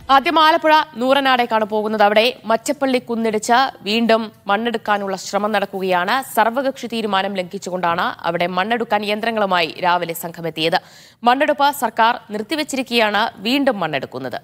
ആദ്യം ആലപ്പുഴ നൂറനാടേക്കാണ് പോകുന്നത് അവിടെ മച്ചപ്പള്ളി കുന്നിടിച്ച് വീണ്ടും മണ്ണെടുക്കാനുള്ള ശ്രമം നടക്കുകയാണ് സർവകക്ഷി തീരുമാനം ലംഘിച്ചുകൊണ്ടാണ് അവിടെ മണ്ണെടുക്കാൻ യന്ത്രങ്ങളുമായി രാവിലെ സംഘമെത്തിയത് മണ്ണെടുപ്പ് സർക്കാർ നിർത്തിവച്ചിരിക്കുകയാണ് വീണ്ടും മണ്ണെടുക്കുന്നത്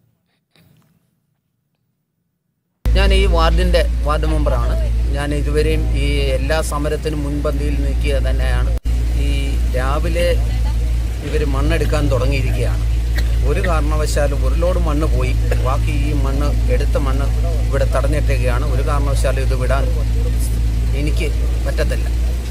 ഞാൻ ഈ വാർഡിൻ്റെ വാർഡ് മെമ്പറാണ് ഞാൻ ഇതുവരെയും ഈ എല്ലാ സമരത്തിനും മുൻപന്തിയിൽ നിൽക്കുക തന്നെയാണ് ഈ രാവിലെ ഇവർ മണ്ണെടുക്കാൻ തുടങ്ങിയിരിക്കുകയാണ് ഒരു കാരണവശാലും ഒരു ലോഡ് മണ്ണ് പോയി ബാക്കി ഈ മണ്ണ് എടുത്ത മണ്ണ് ഇവിടെ തടഞ്ഞിട്ടുകയാണ് ഒരു കാരണവശാലും ഇത് വിടാൻ എനിക്ക് പറ്റത്തില്ല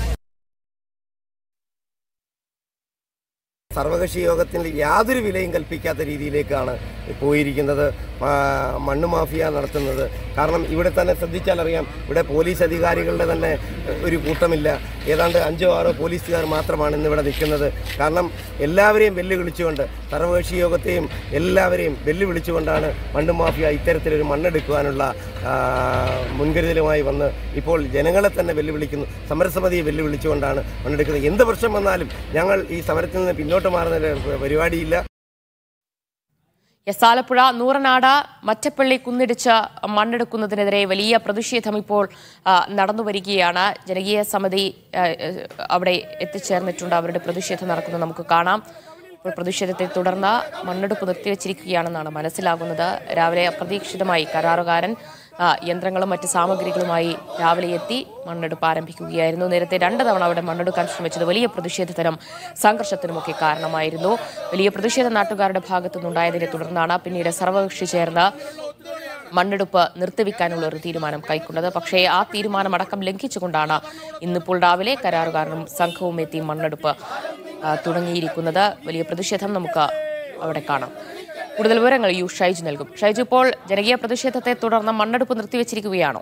സർവകക്ഷി യോഗത്തിൽ യാതൊരു വിലയും കൽപ്പിക്കാത്ത രീതിയിലേക്കാണ് പോയിരിക്കുന്നത് മാ- മണ്ണ് മാഫിയ നടത്തുന്നത് കാരണം ഇവിടെ തന്നെ ശ്രദ്ധിച്ചാൽ അറിയാം ഇവിടെ പോലീസ് അധികാരികളുടെ തന്നെ ഒരു കൂട്ടമില്ല ഏതാണ്ട് അഞ്ചോ ആറോ പോലീസുകാർ മാത്രമാണ് ഇന്നിവിടെ നിൽക്കുന്നത് കാരണം എല്ലാവരെയും വെല്ലുവിളിച്ചുകൊണ്ട് സർവകക്ഷി യോഗത്തെയും എല്ലാവരെയും വെല്ലുവിളിച്ചുകൊണ്ടാണ് മണ്ണ് മാഫിയ ഇത്തരത്തിലൊരു മണ്ണെടുക്കുവാനുള്ള ആ, മുൻകരുതലുമായി വന്ന് ഇപ്പോൾ ജനങ്ങളെ തന്നെ വെല്ലുവിളിക്കുന്നു സമരസമിതിയെ വെല്ലുവിളിച്ചുകൊണ്ടാണ് മണ്ണെടുക്കുന്നത് എന്ത് പ്രശ്നം വന്നാലും ഞങ്ങൾ ഈ സമരത്തിൽ നിന്ന് പിന്നോട്ട് മാറുന്ന ഒരു പരിപാടിയില്ല എസ് ആലപ്പുഴ നൂറനാട് മറ്റപ്പള്ളി കുന്നിടിച്ച് മണ്ണെടുക്കുന്നതിനെതിരെ വലിയ പ്രതിഷേധം ഇപ്പോൾ ആ, നടന്നു വരികയാണ് ജനകീയ സമിതി ആ, അവിടെ എത്തിച്ചേർന്നിട്ടുണ്ട് അവരുടെ പ്രതിഷേധം നടക്കുന്നത് നമുക്ക് കാണാം ഇപ്പോൾ പ്രതിഷേധത്തെ തുടർന്ന് മണ്ണെടുപ്പ് നിർത്തിവച്ചിരിക്കുകയാണെന്നാണ് മനസ്സിലാകുന്നത് രാവിലെ അപ്രതീക്ഷിതമായി കരാറുകാരൻ ആ, യന്ത്രങ്ങളും മറ്റ് സാമഗ്രികളുമായി രാവിലെ എത്തി മണ്ണെടുപ്പ് ആരംഭിക്കുകയായിരുന്നു നേരത്തെ രണ്ട് തവണ അവിടെ മണ്ണെടുക്കാൻ ശ്രമിച്ചത് വലിയ പ്രതിഷേധത്തിനും സംഘർഷത്തിനുമൊക്കെ കാരണമായിരുന്നു വലിയ പ്രതിഷേധം നാട്ടുകാരുടെ ഭാഗത്തു നിന്നുണ്ടായതിനെ തുടർന്നാണ് പിന്നീട് സർവകക്ഷി ചേർന്ന് മണ്ണെടുപ്പ് നിർത്തിവെക്കാനുള്ള ഒരു തീരുമാനം കൈക്കൊണ്ടത് പക്ഷേ ആ തീരുമാനം അടക്കം ലംഘിച്ചുകൊണ്ടാണ് ഇന്നിപ്പോൾ രാവിലെ കരാറുകാരനും സംഘവും എത്തി മണ്ണെടുപ്പ് ആ, തുടങ്ങിയിരിക്കുന്നത് വലിയ പ്രതിഷേധം നമുക്ക് അവിടെ കാണാം കൂടുതൽ വിവരങ്ങൾ യു ഷൈജ് നൽകും ഷൈജ് ഇപ്പോൾ ജനകീയ പ്രതിഷേധത്തെ തുടർന്ന് മണ്ണെടുപ്പ് നിർത്തിവെച്ചിരിക്കുകയാണോ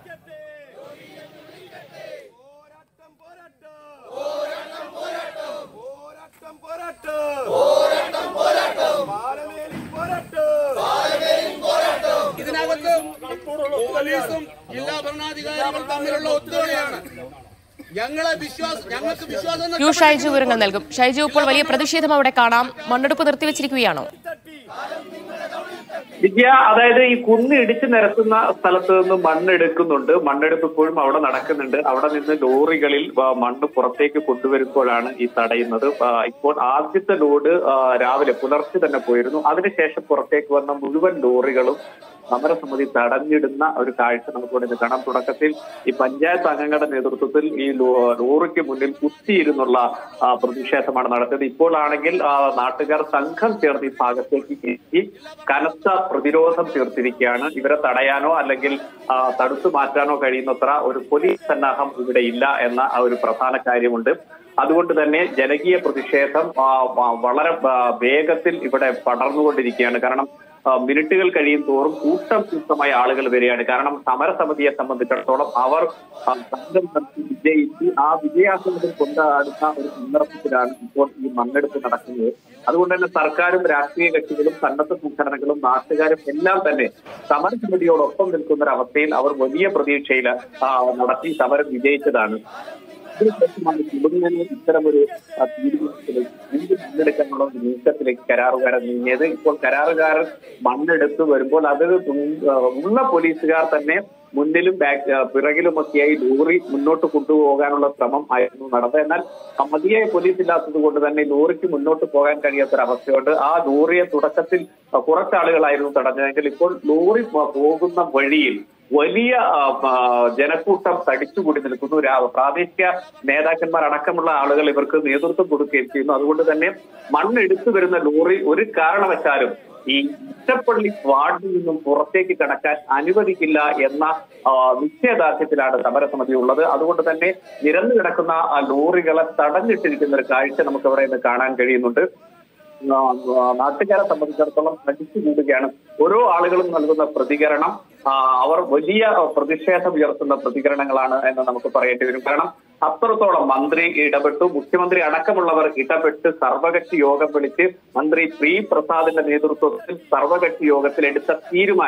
ഇതിനകത്ത് പോലീസും ജില്ലാ ഭരണാധികാരികളും തമ്മിലുള്ള ഒത്തുകളിയാണ് ഞങ്ങളെ വിശ്വാസം ഞങ്ങൾക്ക് വിശ്വാസം യു ഷൈജു വിവരങ്ങൾ നൽകും ഷൈജു ഇപ്പോൾ വലിയ പ്രതിഷേധം അവിടെ കാണാം മണ്ണെടുപ്പ് നിർത്തിവെച്ചിരിക്കുകയാണോ വിദ്യ അതായത് ഈ കുന്ന് ഇടിച്ചു നിരത്തുന്ന സ്ഥലത്ത് നിന്ന് മണ്ണെടുക്കുന്നുണ്ട് മണ്ണെടുപ്പ് ഇപ്പോഴും അവിടെ നടക്കുന്നുണ്ട് അവിടെ നിന്ന് ലോറികളിൽ ആ, മണ്ണ് പുറത്തേക്ക് കൊണ്ടുവരുമ്പോഴാണ് ഈ തടയുന്നത് ആ, ഇപ്പോൾ ആദ്യത്തെ ലോഡ് ആ, രാവിലെ പുലർച്ചെ തന്നെ പോയിരുന്നു അതിനുശേഷം പുറത്തേക്ക് വന്ന മുഴുവൻ ലോറികളും സമരസമിതി തടഞ്ഞിടുന്ന ഒരു കാഴ്ച നമുക്കിവിടെ ഇന്ന് കാണാം തുടക്കത്തിൽ ഈ പഞ്ചായത്ത് അംഗങ്ങളുടെ നേതൃത്വത്തിൽ ഈ ലോ- ലോറിക്ക് മുന്നിൽ കുത്തിയിരുന്നുള്ള ആ, പ്രതിഷേധമാണ് നടത്തിയത് ഇപ്പോഴാണെങ്കിൽ ആ, നാട്ടുകാർ സംഘം ചേർന്ന് ഈ ഭാഗത്തേക്ക് എത്തി കനത്ത പ്രതിരോധം തീർത്തിരിക്കുകയാണ് ഇവരെ തടയാനോ അല്ലെങ്കിൽ ആ, തടുത്തു മാറ്റാനോ കഴിയുന്നത്ര ഒരു പോലീസ് സന്നാഹം ഇവിടെ ഇല്ല എന്ന ആ ഒരു പ്രധാന കാര്യമുണ്ട് അതുകൊണ്ട് തന്നെ ജനകീയ പ്രതിഷേധം ആ, വ- വളരെ ആ, വേഗത്തിൽ ഇവിടെ പടർന്നുകൊണ്ടിരിക്കുകയാണ് കാരണം ആ, മിനിറ്റുകൾ കഴിയും തോറും കൂട്ടം കൂട്ടമായി ആളുകൾ വരികയാണ് കാരണം സമരസമിതിയെ സംബന്ധിച്ചിടത്തോളം അവർ ആ, സംഘം നടത്തി വിജയിച്ച് ആ വിജയാസനം കൊണ്ടാടുന്ന ഒരു സന്ദർഭത്തിലാണ് ഇപ്പോൾ ഈ മണ്ണെടുപ്പ് നടക്കുന്നത് അതുകൊണ്ട് തന്നെ സർക്കാരും രാഷ്ട്രീയ കക്ഷികളും സന്നദ്ധ സംഘടനകളും നാട്ടുകാരും എല്ലാം തന്നെ സമരസമിതിയോടൊപ്പം നിൽക്കുന്ന ഒരു അവസ്ഥയിൽ അവർ വലിയ പ്രതീക്ഷയിൽ ആ, നടത്തി സമരം വിജയിച്ചതാണ് ഇതിനുശേഷമാണ് കുടുംബങ്ങൾ ഇത്തരമൊരു ആ, തീരുമാനത്തിലേക്ക് വീണ്ടും മണ്ണെടുക്കാനുള്ള ഒരു നീക്കത്തിലേക്ക് കരാറുകാരൻ നീങ്ങിയത് ഇപ്പോൾ കരാറുകാരൻ മണ്ണെടുത്ത് വരുമ്പോൾ അത് ഉം, ആ, ഉള്ള പോലീസുകാർ തന്നെ മുന്നിലും ബാക്ക് ആ, പിറകിലുമൊക്കെയായി ലോറി മുന്നോട്ട് കൊണ്ടുപോകാനുള്ള ശ്രമം ആയിരുന്നു നടന്നത് എന്നാൽ ആ, മതിയായ പോലീസ് ഇല്ലാത്തത് കൊണ്ട് തന്നെ ലോറിക്ക് മുന്നോട്ട് പോകാൻ കഴിയാത്തൊരവസ്ഥയുണ്ട് ആ ലോറിയെ തുടക്കത്തിൽ ആ, കുറച്ചാളുകളായിരുന്നു തടഞ്ഞതെങ്കിൽ ഇപ്പോൾ ലോറി പോ- പോകുന്ന വഴിയിൽ വലിയ ആ, ആ, ജനക്കൂട്ടം തടിച്ചുകൂടി നിൽക്കുന്നു രാ- പ്രാദേശിക നേതാക്കന്മാർ അടക്കമുള്ള ആളുകൾ ഇവർക്ക് നേതൃത്വം കൊടുക്കുകയും ചെയ്യുന്നു അതുകൊണ്ട് തന്നെ മണ്ണെടുത്തു വരുന്ന ലോറി ഒരു കാരണവശാലും ഈ ഇഷ്ടപ്പള്ളി വാർഡിൽ നിന്നും പുറത്തേക്ക് കടക്കാൻ അനുവദിക്കില്ല എന്ന ആ, നിശ്ചയദാർഢ്യത്തിലാണ് സമരസമിതി ഉള്ളത് അതുകൊണ്ട് തന്നെ നിരന്നു കിടക്കുന്ന ആ ലോറികളെ തടഞ്ഞിട്ടിരിക്കുന്ന ഒരു കാഴ്ച നമുക്ക് അവിടെ നിന്ന് കാണാൻ കഴിയുന്നുണ്ട് ആ, ആ, നാട്ടുകാരെ സംബന്ധിച്ചിടത്തോളം തടിച്ചു കൂടുകയാണ് ഓരോ ആളുകളും നൽകുന്ന പ്രതികരണം ആ, അവർ വലിയ പ്രതിഷേധം ഉയർത്തുന്ന പ്രതികരണങ്ങളാണ് എന്ന് നമുക്ക് പറയേണ്ടി വരും കാരണം അത്രത്തോളം മന്ത്രി ഇടപെട്ടു മുഖ്യമന്ത്രി അടക്കമുള്ളവർ ഇടപെട്ട് സർവകക്ഷി യോഗം വിളിച്ച് മന്ത്രി പ്രീ പ്രസാദിന്റെ നേതൃത്വത്തിൽ സർവകക്ഷി യോഗത്തിൽ എടുത്ത തീരുമാനം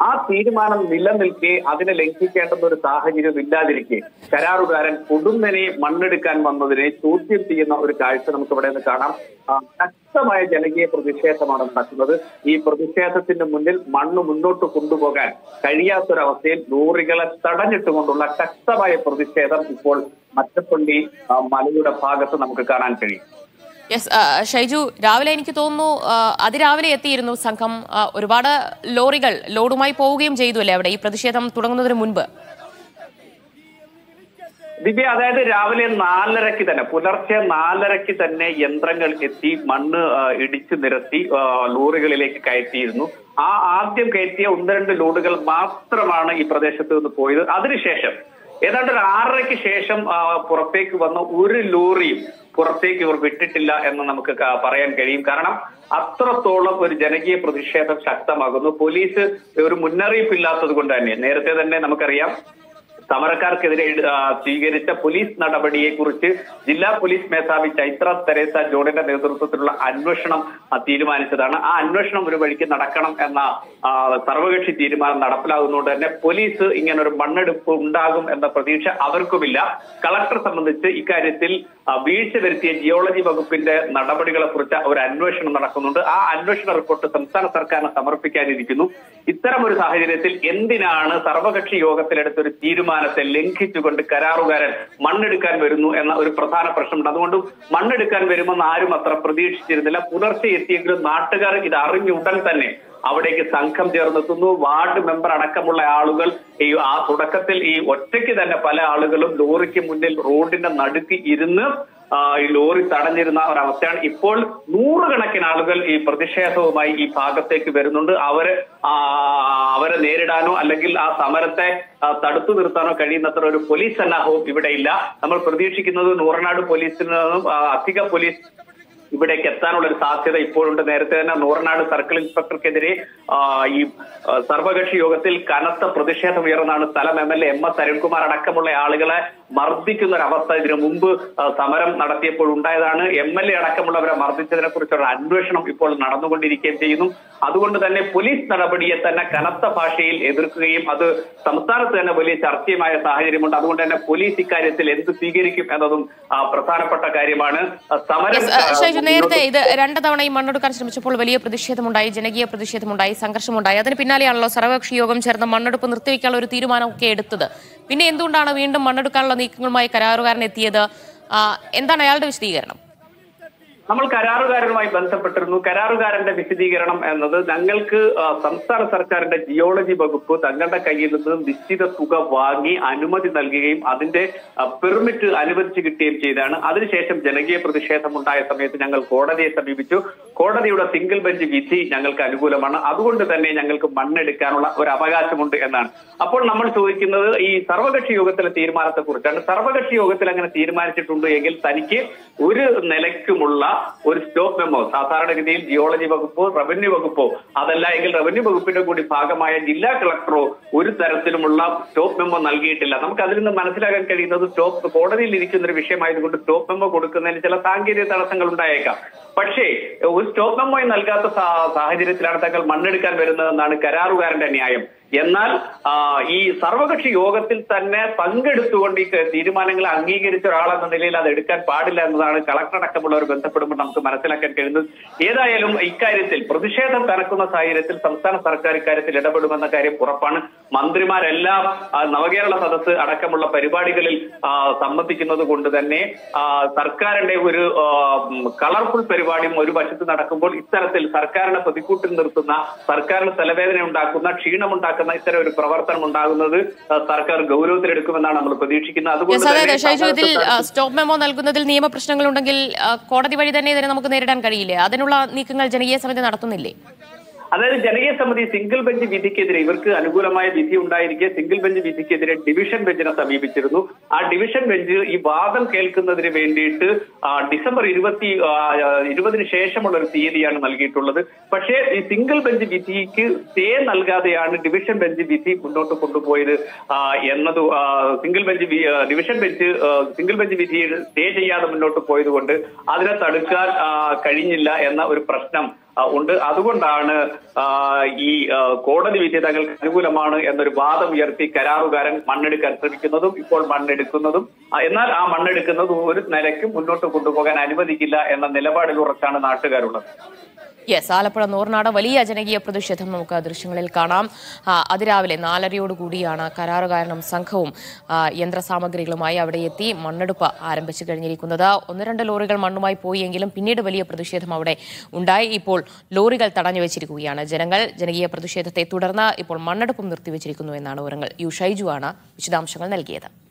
ആ തീരുമാനം നിലനിൽക്കെ അതിനെ ലംഘിക്കേണ്ടുന്ന ഒരു സാഹചര്യം ഇല്ലാതിരിക്കെ കരാറുകാരൻ കൊടുന്നനെ മണ്ണെടുക്കാൻ വന്നതിനെ ചോദ്യം ചെയ്യുന്ന ഒരു കാഴ്ച നമുക്ക് ഇവിടെ നിന്ന് കാണാം ആ, ശക്തമായ ജനകീയ പ്രതിഷേധമാണ് നടക്കുന്നത് ഈ പ്രതിഷേധത്തിന്റെ മുന്നിൽ മണ്ണ് മുന്നോട്ട് കൊണ്ടുപോകാൻ കഴിയാത്തൊരവസ്ഥയിൽ ലോറികളെ തടഞ്ഞിട്ടുകൊണ്ടുള്ള ശക്തമായ പ്രതിഷേധം ഇപ്പോൾ മറ്റപ്പള്ളി ആ, മലയുടെ ഭാഗത്ത് നമുക്ക് കാണാൻ കഴിയും യെസ് ഷൈജു രാവിലെ എനിക്ക് തോന്നുന്നു ആ, അതിരാവിലെ എത്തിയിരുന്നു സംഘം ആ, ഒരുപാട് ലോറികൾ ലോഡുമായി പോവുകയും ചെയ്തു അല്ലേ അവിടെ ഈ പ്രതിഷേധം തുടങ്ങുന്നതിന് മുൻപ് ദിവ്യ അതായത് രാവിലെ നാലരയ്ക്ക് തന്നെ പുലർച്ചെ നാലരയ്ക്ക് തന്നെ യന്ത്രങ്ങൾ എത്തി മണ്ണ് ആ, ഇടിച്ചു നിരത്തി ആ, ലോറികളിലേക്ക് കയറ്റിയിരുന്നു ആ ആദ്യം കയറ്റിയ ഒന്ന് രണ്ട് ലോഡുകൾ മാത്രമാണ് ഈ പ്രദേശത്ത് നിന്ന് പോയത് അതിനുശേഷം ഏതാണ്ട് ഒരു ആറരയ്ക്ക് ശേഷം ആ, പുറത്തേക്ക് വന്ന ഒരു ലോറിയും പുറത്തേക്ക് ഇവർ വിട്ടിട്ടില്ല എന്ന് നമുക്ക് ക- പറയാൻ കഴിയും കാരണം അത്രത്തോളം ഒരു ജനകീയ പ്രതിഷേധം ശക്തമാകുന്നു പോലീസ് ഒരു മുന്നറിയിപ്പില്ലാത്തത് കൊണ്ട് തന്നെ നേരത്തെ തന്നെ നമുക്കറിയാം സമരക്കാർക്കെതിരെ ഇട- ആ, സ്വീകരിച്ച പോലീസ് നടപടിയെ കുറിച്ച് ജില്ലാ പോലീസ് മേധാവി ചൈത്ര തെരേസ ജോണിന്റെ നേതൃത്വത്തിലുള്ള അന്വേഷണം ആ, തീരുമാനിച്ചതാണ് ആ അന്വേഷണം ഒരു വഴിക്ക് നടക്കണം എന്ന ആ, സർവകക്ഷി തീരുമാനം നടപ്പിലാകുന്നതുകൊണ്ട് തന്നെ പോലീസ് ഇങ്ങനെ ഒരു മണ്ണെടുപ്പ് ഉണ്ടാകും എന്ന പ്രതീക്ഷ അവർക്കുമില്ല കളക്ടർ സംബന്ധിച്ച് ഇക്കാര്യത്തിൽ ആ, വീഴ്ച വരുത്തിയ ജിയോളജി വകുപ്പിന്റെ നടപടികളെ കുറിച്ച് ഒരു അന്വേഷണം നടക്കുന്നുണ്ട് ആ അന്വേഷണ റിപ്പോർട്ട് സംസ്ഥാന സർക്കാരിന് സമർപ്പിക്കാനിരിക്കുന്നു ഇത്തരം ഒരു സാഹചര്യത്തിൽ എന്തിനാണ് സർവകക്ഷി യോഗത്തിലെടുത്ത ഒരു തീരുമാനത്തെ ലംഘിച്ചുകൊണ്ട് കരാറുകാരൻ മണ്ണെടുക്കാൻ വരുന്നു എന്ന ഒരു പ്രധാന പ്രശ്നമുണ്ട് അതുകൊണ്ട് മണ്ണെടുക്കാൻ വരുമെന്ന് ആരും അത്ര പ്രതീക്ഷിച്ചിരുന്നില്ല പുലർച്ചെ എത്തിയെങ്കിലും നാട്ടുകാർ ഇത് അറിഞ്ഞ ഉടൻ തന്നെ അവിടേക്ക് സംഘം ചേർന്നെത്തുന്നു വാർഡ് മെമ്പർ അടക്കമുള്ള ആളുകൾ ഈ ആ തുടക്കത്തിൽ ഈ ഒറ്റയ്ക്ക് തന്നെ പല ആളുകളും ലോറിക്ക് മുന്നിൽ റോഡിന്റെ നടുക്ക് ഇരുന്ന് ആ, ഈ ലോറി തടഞ്ഞിരുന്ന ഒരവസ്ഥയാണ് ഇപ്പോൾ നൂറുകണക്കിന് ആളുകൾ ഈ പ്രതിഷേധവുമായി ഈ ഭാഗത്തേക്ക് വരുന്നുണ്ട് അവര് ആ, അവരെ നേരിടാനോ അല്ലെങ്കിൽ ആ സമരത്തെ ആ, തടുത്തു നിർത്താനോ കഴിയുന്നത്ര ഒരു പോലീസ് സന്നാഹവും ഇവിടെ ഇല്ല നമ്മൾ പ്രതീക്ഷിക്കുന്നത് നൂറനാട് പോലീസിൽ നിന്നും ആ, അധിക പോലീസ് ഇവിടേക്ക് എത്താനുള്ള ഒരു സാധ്യത ഇപ്പോഴുണ്ട് നേരത്തെ തന്നെ നൂറനാട് സർക്കിൾ ഇൻസ്പെക്ടർക്കെതിരെ ആ, ഈ ആ, സർവകക്ഷി യോഗത്തിൽ കനത്ത പ്രതിഷേധം ഉയർന്നാണ് സ്ഥലം M L A M S Arunkumar അടക്കമുള്ള ആളുകളെ മർദ്ദിക്കുന്ന ഒരു അവസ്ഥ ഇതിനു മുമ്പ് ആ, സമരം നടത്തിയപ്പോൾ ഉണ്ടായതാണ് എം എൽ എ അടക്കമുള്ളവരെ മർദ്ദിച്ചതിനെ കുറിച്ചുള്ള അന്വേഷണം ഇപ്പോൾ നടന്നുകൊണ്ടിരിക്കുകയും ചെയ്യുന്നു അതുകൊണ്ട് തന്നെ പോലീസ് നടപടിയെ തന്നെ കനത്ത ഭാഷയിൽ എതിർക്കുകയും അത് സംസ്ഥാനത്ത് തന്നെ വലിയ ചർച്ചയുമായ സാഹചര്യമുണ്ട് അതുകൊണ്ട് തന്നെ പോലീസ് ഇക്കാര്യത്തിൽ എന്ത് സ്വീകരിക്കും എന്നതും ആ, പ്രധാനപ്പെട്ട കാര്യമാണ് ആ, സമരം യെസ്, ആ, ഷൈജു ആ, നേരത്തെ മുന്നോട്ട് ഇത് രണ്ട് തവണ ഈ മണ്ണെടുക്കാൻ ശ്രമിച്ചപ്പോൾ വലിയ പ്രതിഷേധമുണ്ടായി ജനകീയ പ്രതിഷേധമുണ്ടായി സംഘർഷമുണ്ടായി അതിന് പിന്നാലെയാണല്ലോ സർവകക്ഷി യോഗം ചേർന്ന് മണ്ണെടുപ്പ് നിർത്തിവെക്കാനുള്ള ഒരു തീരുമാനമൊക്കെ എടുത്തത് പിന്നെ എന്തുകൊണ്ടാണ് വീണ്ടും മണ്ണെടുക്കാനുള്ള നീക്കങ്ങളുമായി കരാറുകാരൻ എത്തിയത് ആ, എന്താണ് അയാളുടെ വിശദീകരണം നമ്മൾ കരാറുകാരനുമായി ബന്ധപ്പെട്ടിരുന്നു കരാറുകാരന്റെ വിശദീകരണം എന്നത് ഞങ്ങൾക്ക് ആ, സംസ്ഥാന സർക്കാരിന്റെ ജിയോളജി വകുപ്പ് തങ്ങളുടെ കയ്യിൽ നിന്ന് നിശ്ചിത തുക വാങ്ങി അനുമതി നൽകുകയും അതിന്റെ ആ, പെർമിറ്റ് അനുവദിച്ചു കിട്ടുകയും ചെയ്താണ് അതിനുശേഷം ജനകീയ പ്രതിഷേധമുണ്ടായ സമയത്ത് ഞങ്ങൾ കോടതിയെ സമീപിച്ചു കോടതിയുടെ സിംഗിൾ ബെഞ്ച് വിധി ഞങ്ങൾക്ക് അനുകൂലമാണ് അതുകൊണ്ട് തന്നെ ഞങ്ങൾക്ക് മണ്ണെടുക്കാനുള്ള ഒരു അവകാശമുണ്ട് എന്നാണ് അപ്പോൾ നമ്മൾ ചോദിക്കുന്നത് ഈ സർവകക്ഷി യോഗത്തിലെ തീരുമാനത്തെ കുറിച്ചാണ് സർവകക്ഷി യോഗത്തിൽ അങ്ങനെ തീരുമാനിച്ചിട്ടുണ്ട് എങ്കിൽ തനിക്ക് ഒരു നിലയ്ക്കുമുള്ള ഒരു സ്റ്റോപ്പ് മെമ്മോ സാധാരണഗതിയിൽ ജിയോളജി വകുപ്പോ റവന്യൂ വകുപ്പോ അതല്ല എങ്കിൽ റവന്യൂ വകുപ്പിന്റെ കൂടി ഭാഗമായ ജില്ലാ കളക്ടറോ ഒരു തരത്തിലുമുള്ള സ്റ്റോപ്പ് മെമ്മോ നൽകിയിട്ടില്ല നമുക്ക് അതിൽ നിന്ന് മനസ്സിലാക്കാൻ കഴിയുന്നത് സ്റ്റോപ്പ് കോടതിയിൽ ഇരിക്കുന്ന ഒരു വിഷയമായതുകൊണ്ട് സ്റ്റോപ്പ് മെമ്മോ കൊടുക്കുന്നതിന് ചില സാങ്കേതിക തടസ്സങ്ങൾ ഉണ്ടായേക്കാം പക്ഷേ ഒരു സ്റ്റോപ്പ് മെമ്മോ നൽകാത്ത സാ- സാഹചര്യത്തിലാണ് തങ്ങൾ മണ്ണെടുക്കാൻ വരുന്നതെന്നാണ് കരാറുകാരന്റെ ന്യായം എന്നാൽ ആ, ഈ സർവകക്ഷി യോഗത്തിൽ തന്നെ പങ്കെടുത്തുകൊണ്ട് ഈ ക- തീരുമാനങ്ങൾ അംഗീകരിച്ച ഒരാളെന്ന നിലയിൽ അത് എടുക്കാൻ പാടില്ല എന്നതാണ് കളക്ടർ അടക്കമുള്ളവർ ബന്ധപ്പെടുമ്പോൾ നമുക്ക് മനസ്സിലാക്കാൻ കഴിയുന്നത് ഏതായാലും ഇക്കാര്യത്തിൽ പ്രതിഷേധം കനക്കുന്ന സാഹചര്യത്തിൽ സംസ്ഥാന സർക്കാർ ഇക്കാര്യത്തിൽ ഇടപെടുമെന്ന കാര്യം ഉറപ്പാണ് മന്ത്രിമാരെല്ലാം ആ, നവകേരള സദസ്സ് അടക്കമുള്ള പരിപാടികളിൽ ആ, സംബന്ധിക്കുന്നത് കൊണ്ട് തന്നെ ആ, സർക്കാരിന്റെ ഒരു കളർഫുൾ പരിപാടിയും ഒരു വശത്ത് നടക്കുമ്പോൾ ഇത്തരത്തിൽ സർക്കാരിനെ പ്രതിക്കൂട്ടിൽ നിർത്തുന്ന സർക്കാരിന് തലവേദന ഉണ്ടാക്കുന്ന ക്ഷീണമുണ്ടാക്കുന്ന ഇത്തരം ഒരു പ്രവർത്തനം ഉണ്ടാകുന്നത് ആ, സർക്കാർ ഗൗരവത്തിലെടുക്കുമെന്നാണ് നമ്മൾ പ്രതീക്ഷിക്കുന്നത് അതുകൊണ്ട് യെസ് അതെ അതെ തന്നെ ഷൈജു ഇതിൽ സംസ്ഥാനത്ത് ആ, സ്റ്റോപ്പ് മെമ്മോ നൽകുന്നതിൽ നിയമപ്രശ്നങ്ങളുണ്ടെങ്കിൽ ആ, കോടതി വഴി തന്നെ ഇതിനെ നമുക്ക് നേരിടാൻ കഴിയില്ലേ അതിനുള്ള നീക്കങ്ങൾ ജനകീയ സമിതി നടത്തുന്നില്ലേ അതായത് ജനകീയ സമിതി സിംഗിൾ ബെഞ്ച് വിധിക്കെതിരെ ഇവർക്ക് അനുകൂലമായ വിധി ഉണ്ടായിരിക്കെ സിംഗിൾ ബെഞ്ച് വിധിക്കെതിരെ ഡിവിഷൻ ബെഞ്ചിനെ സമീപിച്ചിരുന്നു ആ ഡിവിഷൻ ബെഞ്ച് ഈ വാദം കേൾക്കുന്നതിന് വേണ്ടിയിട്ട് ആ, ഡിസംബർ ഇരുപത്തി ആ, ഇരുപതിന് ശേഷമുള്ള ഒരു തീയതിയാണ് നൽകിയിട്ടുള്ളത് പക്ഷേ ഈ സിംഗിൾ ബെഞ്ച് വിധിക്ക് സ്റ്റേ നൽകാതെയാണ് ഡിവിഷൻ ബെഞ്ച് വിധി മുന്നോട്ട് കൊണ്ടുപോയത് ആ, എന്നത് ആ, സിംഗിൾ ബെഞ്ച് വി- ആ, ഡിവിഷൻ ബെഞ്ച് ആ, സിംഗിൾ ബെഞ്ച് വിധി സ്റ്റേ ചെയ്യാതെ മുന്നോട്ട് പോയത് കൊണ്ട് അതിനെ തടുക്കാൻ ആ, കഴിഞ്ഞില്ല എന്ന ഒരു പ്രശ്നം ആ, ആ, ഉണ്ട് അതുകൊണ്ടാണ് ആ, ഈ ആ, കോടതി വിധി തങ്ങൾക്ക് അനുകൂലമാണ് എന്നൊരു വാദം ഉയർത്തി കരാറുകാരൻ മണ്ണെടുക്കാൻ ശ്രമിക്കുന്നതും ഇപ്പോൾ മണ്ണെടുക്കുന്നതും ആ, എന്നാൽ ആ മണ്ണെടുക്കുന്നത് ഒരു നിലയ്ക്കും മുന്നോട്ട് കൊണ്ടുപോകാൻ അനുവദിക്കില്ല എന്ന നിലപാടിൽ ഉറച്ചാണ് നാട്ടുകാരുള്ളത് യെസ് ആലപ്പുഴ നൂറിനാട് വലിയ ജനകീയ പ്രതിഷേധം നമുക്ക് ദൃശ്യങ്ങളിൽ കാണാം ആ, അതിരാവിലെ നാലരയോട് കൂടിയാണ് കരാറുകാരനും സംഘവും ആ, യന്ത്രസാമഗ്രികളുമായി അവിടെ എത്തി മണ്ണെടുപ്പ് ആരംഭിച്ചു കഴിഞ്ഞിരിക്കുന്നത് ഒന്ന് രണ്ട് ലോറികൾ മണ്ണുമായി പോയെങ്കിലും പിന്നീട് വലിയ പ്രതിഷേധം അവിടെ ഉണ്ടായി ഇപ്പോൾ ലോറികൾ തടഞ്ഞു വെച്ചിരിക്കുകയാണ് ജനങ്ങൾ ജനകീയ പ്രതിഷേധത്തെ തുടർന്ന് ഇപ്പോൾ മണ്ണെടുപ്പും നിർത്തിവെച്ചിരിക്കുന്നു എന്നാണ് വിവരങ്ങൾ യു ഷൈജു ആണ് വിശദാംശങ്ങൾ നൽകിയത്